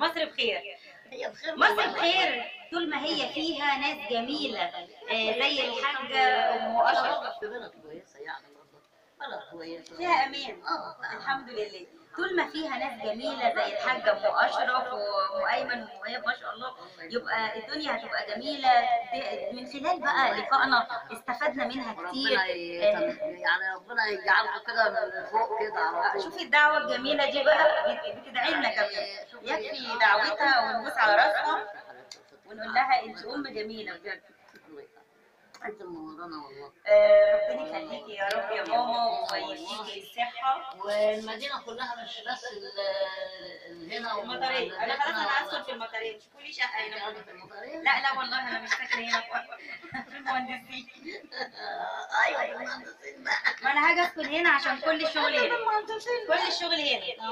مصر بخير هي بخير مصر والله. بخير طول ما هي فيها ناس جميلة آه، زي الحاجة أم أشرف برضه في بلد كويسه يعني برضه بلد كويسه فيها أمان اه الحمد لله طول ما فيها ناس جميلة زي الحاجة أم أشرف وأم أيمن وأم إياب ما شاء الله يبقى الدنيا هتبقى جميلة دي- من خلال بقى لقائنا استفدنا منها كتير ربنا ي- يعني ربنا يجعلكم كده من فوق كده على طول شوفي الدعوة الجميلة دي بقى بت- بتدعي لنا كمان يكفي دعوتها ونبوس على راسها ونقول لها انت ام جميله بجد انت منورانا والله آه، ربنا يخليكي يا رب يا ماما ويديكي الصحه والمدينه كلها مش بس ال- ال- هنا المطريه انا خلاص انا هدخل في المطريه مش كل شقه هنا قاعدة في المطريه لا لا والله انا مش فاكره هنا في المهندسين ايوه المهندسين بقى ما انا هاجي اسكن هنا عشان كل الشغل هنا المهندسين كل الشغل هنا